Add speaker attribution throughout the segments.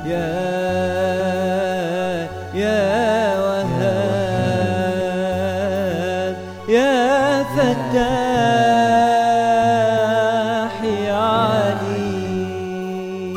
Speaker 1: يا يا وهاب يا فتاح يا عليم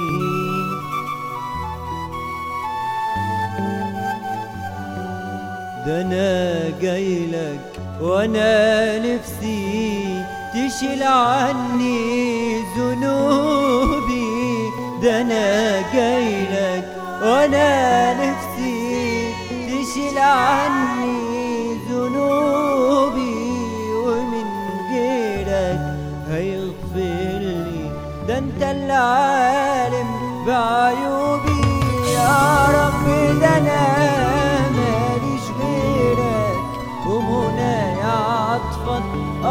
Speaker 1: ده انا جايلك وانا نفسي تشيل عني ذنوبي ده انا جايلك وانا نفسي تشيل عني ذنوبي ومن غيرك هيغفر لي ده انت اللي عالم بعيوبي يا رب ده انا ماليش غيرك ومنى عطفك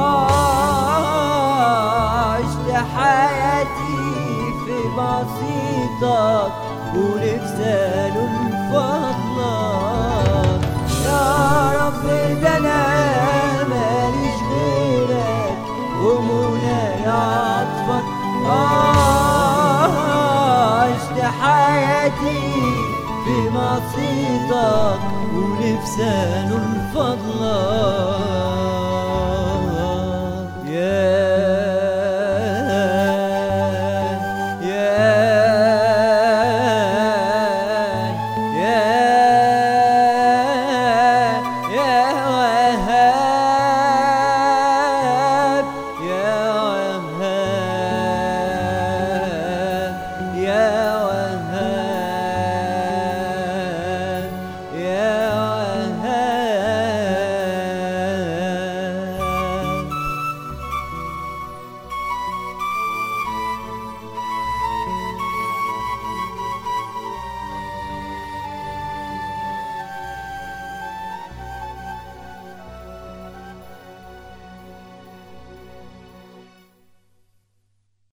Speaker 1: آه عشت حياتي في بسيطك ونفسي من فضلك يا رب ده انا ماليش غيرك ومنى عطفك آه عشت حياتي في معصيتك ونفسي من فضلك